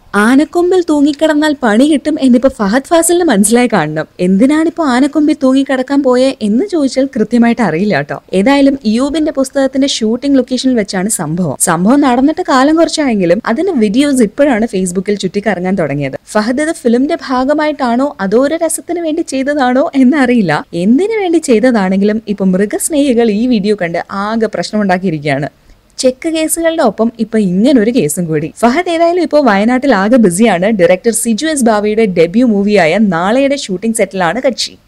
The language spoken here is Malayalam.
ആനക്കൊമ്പിൽ തൂങ്ങിക്കിടന്നാൽ പണി കിട്ടും എന്നിപ്പോ ഫഹദ് ഫാസിലിന് മനസ്സിലായി കാണണം എന്തിനാണിപ്പോ ആനക്കൊമ്പിൽ തൂങ്ങിക്കിടക്കാൻ പോയെ എന്ന് ചോദിച്ചാൽ കൃത്യമായിട്ട് അറിയില്ല കേട്ടോ ഏതായാലും യൂബിന്റെ പുസ്തകത്തിന്റെ ഷൂട്ടിംഗ് ലൊക്കേഷനിൽ വെച്ചാണ് സംഭവം സംഭവം നടന്നിട്ട് കാലം കുറച്ചായെങ്കിലും അതിന്റെ വീഡിയോസ് ഇപ്പോഴാണ് ഫേസ്ബുക്കിൽ ചുറ്റിക്കറങ്ങാൻ തുടങ്ങിയത് ഫഹദ് ഇത് ഫിലിമിന്റെ ഭാഗമായിട്ടാണോ അതോ ഒരു രസത്തിന് വേണ്ടി ചെയ്തതാണോ എന്നറിയില്ല എന്തിനു വേണ്ടി ചെയ്തതാണെങ്കിലും ഇപ്പൊ മൃഗസ്നേഹികൾ ഈ വീഡിയോ കണ്ട് ആകെ പ്രശ്നമുണ്ടാക്കിയിരിക്കുകയാണ് ചെക്ക് കേസുകളുടെ ഒപ്പം ഇപ്പൊ ഇങ്ങനൊരു കേസും കൂടി ഫഹദ് ഏതായാലും ഇപ്പോൾ വയനാട്ടിൽ ആകെ ബിസിയാണ് director Siju S Bava debut മൂവിയായ നാളെയുടെ ഷൂട്ടിംഗ് സെറ്റിലാണ് കക്ഷി